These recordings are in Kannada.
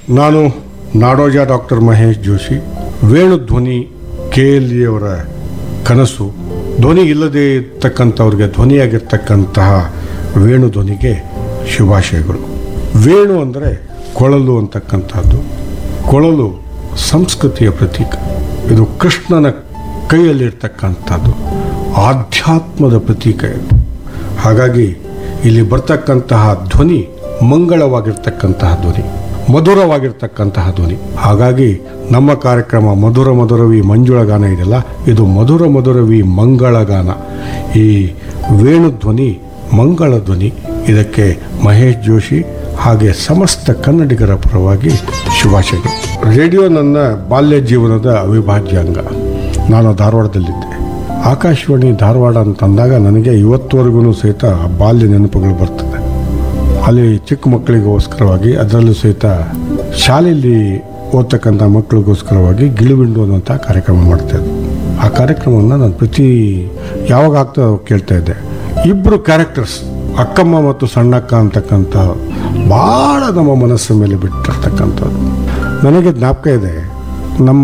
ನಾನು ನಾಡೋಜ ಡಾಕ್ಟರ್ ಮಹೇಶ್ ಜೋಶಿ ವೇಣು ಧ್ವನಿ ಕೆ ಎಲ್ ಅವರ ಕನಸು ಧ್ವನಿ ಇಲ್ಲದೆ ಇರ್ತಕ್ಕಂಥವ್ರಿಗೆ ಧ್ವನಿಯಾಗಿರ್ತಕ್ಕಂತಹ ವೇಣು ಧ್ವನಿಗೆ ಶುಭಾಶಯಗಳು ವೇಣು ಅಂದರೆ ಕೊಳಲು ಅಂತಕ್ಕಂಥದ್ದು ಕೊಳಲು ಸಂಸ್ಕೃತಿಯ ಪ್ರತೀಕ ಇದು ಕೃಷ್ಣನ ಕೈಯಲ್ಲಿರ್ತಕ್ಕಂಥದ್ದು ಆಧ್ಯಾತ್ಮದ ಪ್ರತೀಕ ಇದು ಹಾಗಾಗಿ ಇಲ್ಲಿ ಬರ್ತಕ್ಕಂತಹ ಧ್ವನಿ ಮಂಗಳವಾಗಿರ್ತಕ್ಕಂತಹ ಧ್ವನಿ ಮಧುರವಾಗಿರ್ತಕ್ಕಂತಹ ಧ್ವನಿ ಹಾಗಾಗಿ ನಮ್ಮ ಕಾರ್ಯಕ್ರಮ ಮಧುರ ಮಧುರವಿ ಮಂಜುಳ ಗಾನ ಇದೆಯಲ್ಲ ಇದು ಮಧುರ ಮಧುರವಿ ಮಂಗಳ ಗಾನ ಈ ವೇಣು ಧ್ವನಿ ಮಂಗಳ ಧ್ವನಿ ಇದಕ್ಕೆ ಮಹೇಶ್ ಜೋಶಿ ಹಾಗೆ ಸಮಸ್ತ ಕನ್ನಡಿಗರ ಪರವಾಗಿ ಶುಭಾಶಯಗಳು ರೇಡಿಯೋ ನನ್ನ ಬಾಲ್ಯ ಜೀವನದ ಅವಿಭಾಜ್ಯ ಅಂಗ ನಾನು ಧಾರವಾಡದಲ್ಲಿದ್ದೆ ಆಕಾಶವಾಣಿ ಧಾರವಾಡ ಅಂತಂದಾಗ ನನಗೆ ಇವತ್ತುವರೆಗೂ ಸಹಿತ ಆ ಬಾಲ್ಯ ನೆನಪುಗಳು ಬರ್ತದೆ ಅಲ್ಲಿ ಚಿಕ್ಕ ಮಕ್ಕಳಿಗೋಸ್ಕರವಾಗಿ ಅದರಲ್ಲೂ ಸಹಿತ ಶಾಲೆಯಲ್ಲಿ ಓದ್ತಕ್ಕಂಥ ಮಕ್ಕಳಿಗೋಸ್ಕರವಾಗಿ ಗಿಳಿಬಿಂಡು ಅನ್ನೋಂಥ ಕಾರ್ಯಕ್ರಮ ಮಾಡ್ತಾಯಿದ್ದೆ ಆ ಕಾರ್ಯಕ್ರಮವನ್ನು ನಾನು ಪ್ರತಿ ಯಾವಾಗ ಆಗ್ತಾ ಕೇಳ್ತಾ ಇದ್ದೆ ಇಬ್ಬರು ಕ್ಯಾರೆಕ್ಟರ್ಸ್ ಅಕ್ಕಮ್ಮ ಮತ್ತು ಸಣ್ಣಕ್ಕ ಅಂತಕ್ಕಂಥ ಭಾಳ ನಮ್ಮ ಮನಸ್ಸು ಮೇಲೆ ಬಿಟ್ಟಿರ್ತಕ್ಕಂಥದ್ದು ನನಗೆ ಜ್ಞಾಪಕ ಇದೆ ನಮ್ಮ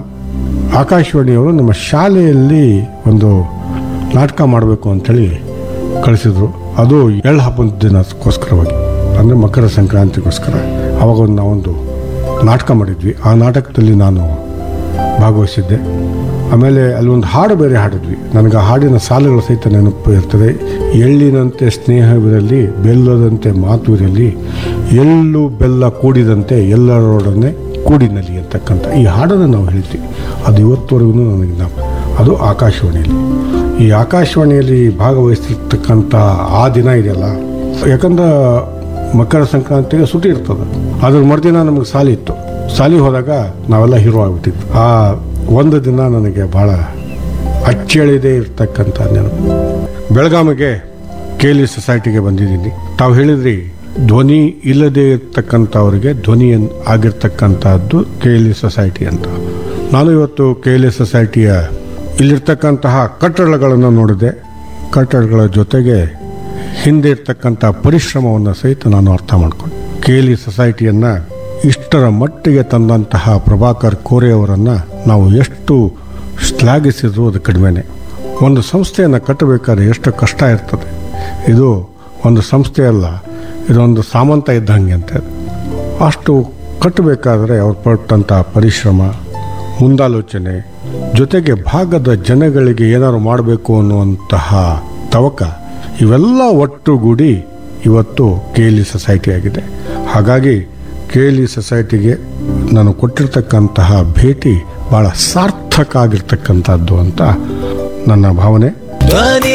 ಆಕಾಶವಾಣಿಯವರು ನಮ್ಮ ಶಾಲೆಯಲ್ಲಿ ಒಂದು ನಾಟಕ ಮಾಡಬೇಕು ಅಂಥೇಳಿ ಕಳಿಸಿದ್ರು ಅದು ಎಳ್ಳು ಹಬ್ಬದ ದಿನಕ್ಕೋಸ್ಕರವಾಗಿ ಅಂದರೆ ಮಕರ ಸಂಕ್ರಾಂತಿಗೋಸ್ಕರ ಆವಾಗ ಒಂದು ನಾವೊಂದು ನಾಟಕ ಮಾಡಿದ್ವಿ ಆ ನಾಟಕದಲ್ಲಿ ನಾನು ಭಾಗವಹಿಸಿದ್ದೆ ಆಮೇಲೆ ಅಲ್ಲಿ ಒಂದು ಹಾಡು ಬೇರೆ ಹಾಡಿದ್ವಿ ನನಗೆ ಆ ಹಾಡಿನ ಸಾಲುಗಳು ಸಹಿತ ನೆನಪು ಇರ್ತದೆ ಎಳ್ಳಿನಂತೆ ಸ್ನೇಹವಿರಲಿ ಬೆಲ್ಲದಂತೆ ಮಾತು ಇರಲಿ ಎಳ್ಳು ಬೆಲ್ಲ ಕೂಡಿದಂತೆ ಎಲ್ಲರೊಡನೆ ಕೂಡಿನಲ್ಲಿ ಅಂತಕ್ಕಂಥ ಈ ಹಾಡನ್ನು ನಾವು ಹೇಳ್ತೀವಿ ಅದು ಇವತ್ತುವರೆಗೂ ನನಗೆ ಜ್ಞಾಪ ಅದು ಆಕಾಶವಾಣಿಯಲ್ಲಿ ಈ ಆಕಾಶವಾಣಿಯಲ್ಲಿ ಭಾಗವಹಿಸ್ತಿರ್ತಕ್ಕಂಥ ಆ ದಿನ ಇದೆಯಲ್ಲ ಯಾಕಂದ್ರೆ ಮಕರ ಸಂಕ್ರಾಂತಿಗೆ ಸುಟಿ ಇರ್ತದೆ ಅದ್ರ ಮರುದಿನ ನಮಗೆ ಸಾಲಿ ಇತ್ತು ಸಾಲಿ ಹೋದಾಗ ನಾವೆಲ್ಲ ಹೀರೋ ಆಗ್ಬಿಟ್ಟಿದ್ವಿ ಆ ಒಂದು ದಿನ ನನಗೆ ಭಾಳ ಅಚ್ಚಳಿದೇ ಇರ್ತಕ್ಕಂಥ ನೆನಪು ಬೆಳಗಾವಿಗೆ ಕೇಲಿ ಸೊಸೈಟಿಗೆ ಬಂದಿದ್ದೀನಿ ತಾವು ಹೇಳಿದ್ರಿ ಧ್ವನಿ ಇಲ್ಲದೆ ಇರ್ತಕ್ಕಂಥವ್ರಿಗೆ ಧ್ವನಿ ಎನ್- ಆಗಿರ್ತಕ್ಕಂಥದ್ದು ಕೇಲಿ ಸೊಸೈಟಿ ಅಂತ ನಾನು ಇವತ್ತು ಕೇಲಿ ಸೊಸೈಟಿಯ ಇಲ್ಲಿರ್ತಕ್ಕಂತಹ ಕಟ್ಟಡಗಳನ್ನು ನೋಡಿದೆ ಕಟ್ಟಡಗಳ ಜೊತೆಗೆ ಹಿಂದೆ ಇರ್ತಕ್ಕಂಥ ಪರಿಶ್ರಮವನ್ನು ಸಹಿತ ನಾನು ಅರ್ಥ ಮಾಡ್ಕೊಂಡೆ ಕೇಲಿ ಸೊಸೈಟಿಯನ್ನು ಇಷ್ಟರ ಮಟ್ಟಿಗೆ ತಂದಂತಹ ಪ್ರಭಾಕರ್ ಕೋರೆ ಅವರನ್ನು ನಾವು ಎಷ್ಟು ಶ್ಲಾಘಿಸಿದ್ರು ಅದು ಕಡಿಮೆನೆ ಒಂದು ಸಂಸ್ಥೆಯನ್ನು ಕಟ್ಟಬೇಕಾದ್ರೆ ಎಷ್ಟು ಕಷ್ಟ ಇರ್ತದೆ ಇದು ಒಂದು ಸಂಸ್ಥೆ ಅಲ್ಲ ಇದೊಂದು ಸಾಮಂತ ಇದ್ದಂಗೆ ಅಂತ ಅಷ್ಟು ಕಟ್ಟಬೇಕಾದ್ರೆ ಅವ್ರು ಪಟ್ಟಂಥ ಪರಿಶ್ರಮ ಮುಂದಾಲೋಚನೆ ಜೊತೆಗೆ ಭಾಗದ ಜನಗಳಿಗೆ ಏನಾದ್ರು ಮಾಡಬೇಕು ಅನ್ನುವಂತಹ ತವಕ ಇವೆಲ್ಲ ಒಟ್ಟುಗೂಡಿ ಇವತ್ತು ಕೇಲಿ ಸೊಸೈಟಿ ಆಗಿದೆ ಹಾಗಾಗಿ ಕೇಲಿ ಸೊಸೈಟಿಗೆ ನಾನು ಕೊಟ್ಟಿರ್ತಕ್ಕಂತಹ ಭೇಟಿ ಭಾಳ ಸಾರ್ಥಕ ಆಗಿರ್ತಕ್ಕಂಥದ್ದು ಅಂತ ನನ್ನ ಭಾವನೆ ಧ್ವನಿ